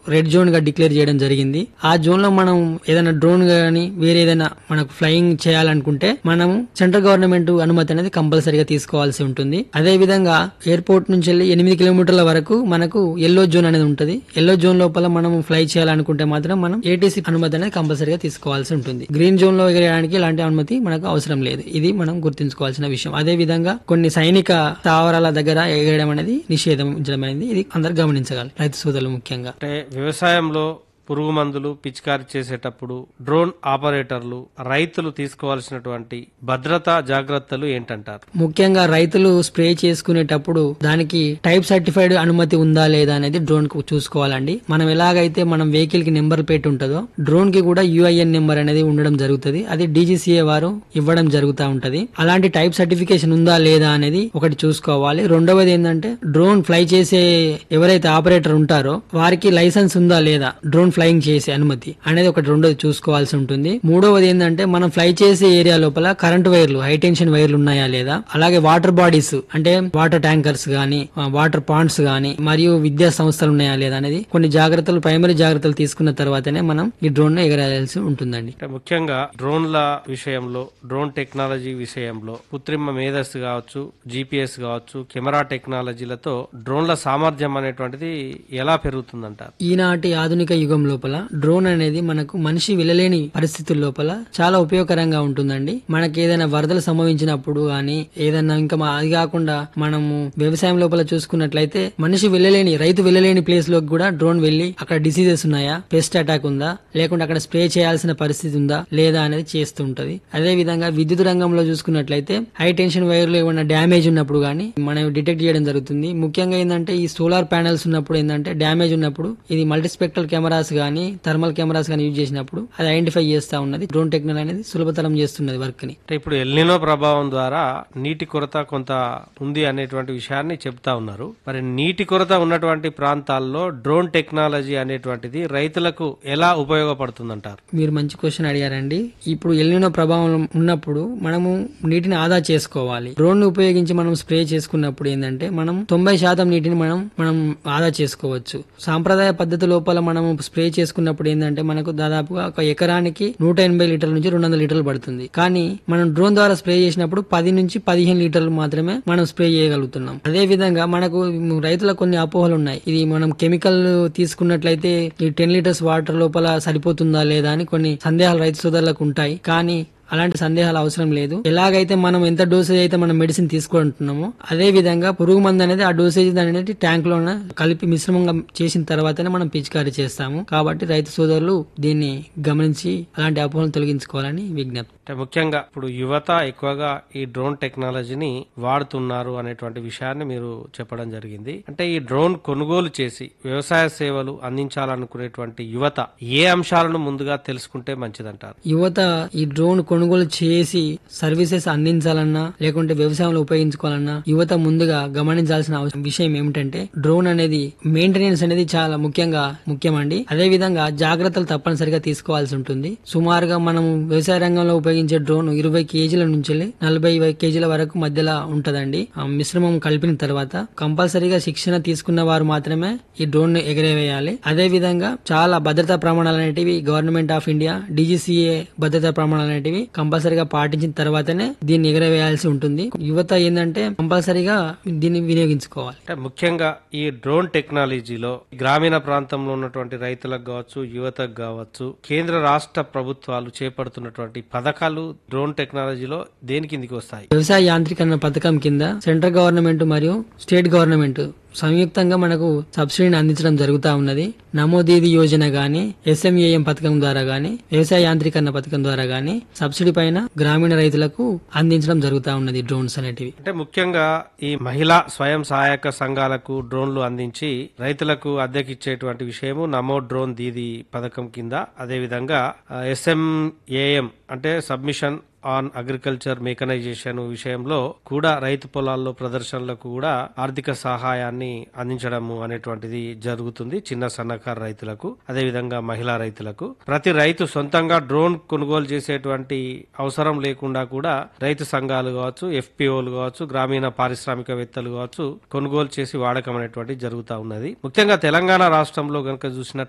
red zone గా declare చేయడం జరిగింది ఆ జోన్ లో మనం ఏదైనా డ్రోన్ గానీ వేరే ఏదైనా మనకు ఫ్లయింగ్ చేయాలనుకుంటే మనము సెంట్రల్ గవర్నమెంట్ అనుమతి అనేది కంపల్సరీగా తీసుకోవాల్సి ఉంటుంది అదే విధంగా ఎయిర్పోర్ట్ నుంచి వెళ్ళి ఎనిమిది కిలోమీటర్ల వరకు మనకు ఎల్లో జోన్ అనేది ఉంటుంది ఎల్లో జోన్ లోపల మనం ఫ్లై చేయాలనుకుంటే మాత్రం మనం ఏటీసీ అనుమతి అనేది కంపల్సరీగా తీసుకోవాల్సి ఉంటుంది గ్రీన్ జోన్ లో ఎగరేయడానికి ఇలాంటి అనుమతి మనకు అవసరం లేదు ఇది మనం గుర్తుంచుకోవాల్సిన విషయం అదే విధంగా కొన్ని సైనిక స్థావరాల దగ్గర ఎగరడం అనేది నిషేధించడం అనేది ఇది అందరు గమనించగలరు రైతు సోదరులు ముఖ్యంగా అంటే వ్యవసాయంలో పురుగు మందులు పిచికారీ చేసేటప్పుడు డ్రోన్ ఆపరేటర్లు రైతులు తీసుకోవాల్సినటువంటి భద్రతా జాగ్రత్తలు ఏంటంటారు ముఖ్యంగా రైతులు స్ప్రే చేసుకునేటప్పుడు దానికి టైప్ సర్టిఫైడ్ అనుమతి ఉందా లేదా అనేది డ్రోన్ కు చూసుకోవాలండి మనం ఎలాగైతే మనం వెహికల్ కి నెంబర్ పెట్టి ఉంటుందో డ్రోన్ కి కూడా యుఐఎన్ నెంబర్ అనేది ఉండడం జరుగుతుంది అది డీజీసీఏ వారు ఇవ్వడం జరుగుతూ ఉంటది అలాంటి టైప్ సర్టిఫికేషన్ ఉందా లేదా అనేది ఒకటి చూసుకోవాలి రెండవది ఏంటంటే డ్రోన్ ఫ్లై చేసే ఎవరైతే ఆపరేటర్ ఉంటారో వారికి లైసెన్స్ ఉందా లేదా డ్రోన్ ఫ్లయింగ్ చేసే అనుమతి అనేది ఒకటి రెండోది చూసుకోవాల్సి ఉంటుంది మూడవది ఏంటంటే మనం ఫ్లై చేసే ఏరియా లోపల కరెంట్ వైర్లు హై టెన్షన్ వైర్లు ఉన్నాయా లేదా అలాగే వాటర్ బాడీస్ అంటే వాటర్ ట్యాంకర్స్ గానీ ఆ, వాటర్ పాండ్స్ గానీ మరియు విద్యా సంస్థలు ఉన్నాయా లేదా అనేది కొన్ని జాగ్రత్తలు ప్రైమరీ జాగ్రత్తలు తీసుకున్న తర్వాతనే మనం ఈ డ్రోన్ ను ఎగరాల్సి ఉంటుందండి అంటే ముఖ్యంగా డ్రోన్ల విషయంలో డ్రోన్ టెక్నాలజీ విషయంలో కృత్రిమ మేధస్సు కావచ్చు జీపీఎస్ కావచ్చు కెమెరా టెక్నాలజీలతో డ్రోన్ల సామర్థ్యం అనేటువంటిది ఎలా పెరుగుతుందంటారు ఈనాటి ఆధునిక యుగం లోపల డ్రోన్ అనేది మనకు మనిషి వెళ్ళలేని పరిస్థితుల లోపల చాలా ఉపయోగకరంగా ఉంటుందండి మనకి ఏదైనా వరదలు సంభవించినప్పుడు గాని ఏదైనా ఇంకా మా- అది కాకుండా మనము వ్యవసాయం లోపల చూసుకున్నట్లయితే మనిషి వెళ్ళలేని రైతు వెళ్ళలేని ప్లేస్ లోకి కూడా డ్రోన్ వెళ్ళి అక్కడ డిసీజెస్ ఉన్నాయా పెస్ట్ అటాక్ ఉందా లేకుంటే అక్కడ స్ప్రే చేయాల్సిన పరిస్థితి ఉందా లేదా అనేది చేస్తూ ఉంటది అదే విధంగా విద్యుత్ రంగంలో చూసుకున్నట్లయితే హై టెన్షన్ వైర్లు ఏమైనా డ్యామేజ్ ఉన్నప్పుడు గానీ మనం డిటెక్ట్ చేయడం జరుగుతుంది ముఖ్యంగా ఏంటంటే ఈ సోలార్ ప్యానెల్స్ ఉన్నప్పుడు ఏంటంటే డ్యామేజ్ ఉన్నప్పుడు ఇది మల్టీస్పెక్ట్రల్ కెమెరాస్ గానీ థర్మల్ కెమెరాస్ గానీ యూజ్ చేసినప్పుడు అది ఐడెంటిఫై చేస్తా ఉన్నది డ్రోన్ టెక్నాలజీ అనేది సులభతరం చేస్తున్నది వర్క్ ని అంటే ఇప్పుడు ఎల్నినో ప్రభావం ద్వారా నీటి కొరత కొంత ఉంది అనేటువంటి విషయాన్ని చెప్తా ఉన్నారు మరి నీటి కొరత ఉన్నటువంటి ప్రాంతాల్లో డ్రోన్ టెక్నాలజీ అనేటువంటిది రైతులకు ఎలా ఉపయోగపడుతుందంటారు మీరు మంచి క్వశ్చన్ అడిగారండి ఇప్పుడు ఎల్నినో ప్రభావం ఉన్నప్పుడు మనము నీటిని ఆదా చేసుకోవాలి డ్రోన్ ఉపయోగించి మనం స్ప్రే చేసుకున్నప్పుడు ఏంటంటే మనం తొంభై శాతం నీటిని మనం మనం ఆదా చేసుకోవచ్చు సాంప్రదాయ పద్ధతి లోపల మనం స్ప్రే చేసుకున్నప్పుడు ఏంటంటే మనకు దాదాపుగా ఒక ఎకరానికి నూట ఎనభై లీటర్ల నుంచి రెండు వందల లీటర్లు పడుతుంది కానీ మనం డ్రోన్ ద్వారా స్ప్రే చేసినప్పుడు పది నుంచి పదిహేను లీటర్లు మాత్రమే మనం స్ప్రే చేయగలుగుతున్నాం అదే విధంగా మనకు రైతులకు కొన్ని అపోహలు ఉన్నాయి ఇది మనం కెమికల్ తీసుకున్నట్లయితే ఈ టెన్ లీటర్స్ వాటర్ లోపల సరిపోతుందా లేదా అని కొన్ని సందేహాలు రైతు సోదరులకు ఉంటాయి కానీ అలాంటి సందేహాలు అవసరం లేదు ఎలాగైతే మనం ఎంత డోసేజ్ అయితే మనం మెడిసిన్ తీసుకుంటున్నామో అదే విధంగా పురుగు మందు అనేది ఆ డోసేజ్ అనేది ట్యాంక్ లో కలిపి మిశ్రమంగా చేసిన తర్వాతనే మనం పిచికారీ చేస్తాము కాబట్టి రైతు సోదరులు దీన్ని గమనించి అలాంటి అపోహలను తొలగించుకోవాలని విజ్ఞప్తి అంటే ముఖ్యంగా ఇప్పుడు యువత ఎక్కువగా ఈ డ్రోన్ టెక్నాలజీని వాడుతున్నారు అనేటువంటి విషయాన్ని మీరు చెప్పడం జరిగింది అంటే ఈ డ్రోన్ కొనుగోలు చేసి వ్యవసాయ సేవలు అందించాలనుకునేటువంటి యువత ఏ అంశాలను ముందుగా తెలుసుకుంటే మంచిదంటారు యువత ఈ డ్రోన్ కొనుగోలు చేసి సర్వీసెస్ అందించాలన్నా లేకుంటే వ్యవసాయంలో ఉపయోగించుకోవాలన్నా యువత ముందుగా గమనించాల్సిన అవసరం- విషయం ఏమిటంటే డ్రోన్ అనేది మెయింటెనెన్స్ అనేది చాలా ముఖ్యంగా ముఖ్యమండి అదే విధంగా జాగ్రత్తలు తప్పనిసరిగా తీసుకోవాల్సి ఉంటుంది సుమారుగా మనం వ్యవసాయ రంగంలో ఉపయోగించే డ్రోన్ ఇరవై కేజీల నుంచి వెళ్ళి నలభై కేజీల వరకు మధ్యలో ఉంటదండి ఆ మిశ్రమం కలిపిన తర్వాత కంపల్సరీగా శిక్షణ తీసుకున్న వారు మాత్రమే ఈ డ్రోన్ ను ఎగరవేయాలి అదే విధంగా చాలా భద్రతా ప్రమాణాలు అనేటివి గవర్నమెంట్ ఆఫ్ ఇండియా డీజీసీఏ భద్రతా ప్రమాణాలు అనేటివి కంపల్సరీగా పాటించిన తర్వాతనే దీన్ని ఎగరవేయాల్సి ఉంటుంది యువత ఏంటంటే కంపల్సరీగా దీన్ని వినియోగించుకోవాలి అంటే ముఖ్యంగా ఈ డ్రోన్ టెక్నాలజీలో గ్రామీణ ప్రాంతంలో ఉన్నటువంటి రైతులకు కావచ్చు యువతకు కావచ్చు కేంద్ర రాష్ట్ర ప్రభుత్వాలు చేపడుతున్నటువంటి పథకాలు డ్రోన్ టెక్నాలజీలో దేని కిందికి వస్తాయి వ్యవసాయ యాంత్రీకరణ పథకం కింద సెంట్రల్ గవర్నమెంట్ మరియు స్టేట్ గవర్నమెంట్ సంయుక్తంగా మనకు సబ్సిడీని అందించడం జరుగుతా ఉన్నది నమోదీది యోజన గాని ఎస్ఎంఏఎం పథకం ద్వారా గాని వ్యవసాయ యాంత్రీకరణ పథకం ద్వారా గాని సబ్సిడీ పైన గ్రామీణ రైతులకు అందించడం జరుగుతా ఉన్నది డ్రోన్స్ అనేటివి అంటే ముఖ్యంగా ఈ మహిళా స్వయం సహాయక సంఘాలకు డ్రోన్లు అందించి రైతులకు అద్దెకిచ్చేటువంటి విషయము నమో డ్రోన్ దీది పథకం కింద అదేవిధంగా ఎస్ఎంఏఎం అంటే సబ్మిషన్ ఆన్ అగ్రికల్చర్ మెకనైజేషన్ విషయంలో కూడా రైతు పొలాల్లో ప్రదర్శనలకు కూడా ఆర్థిక సహాయాన్ని అందించడము అనేటువంటిది జరుగుతుంది చిన్న సన్నకారు రైతులకు అదేవిధంగా మహిళా రైతులకు ప్రతి రైతు సొంతంగా డ్రోన్ కొనుగోలు చేసేటువంటి అవసరం లేకుండా కూడా రైతు సంఘాలు కావచ్చు ఎఫ్పిఓలు కావచ్చు గ్రామీణ పారిశ్రామికవేత్తలు కావచ్చు కొనుగోలు చేసి వాడకం అనేటువంటి జరుగుతా ఉన్నది ముఖ్యంగా తెలంగాణ రాష్ట్రంలో గనుక చూసినట్టు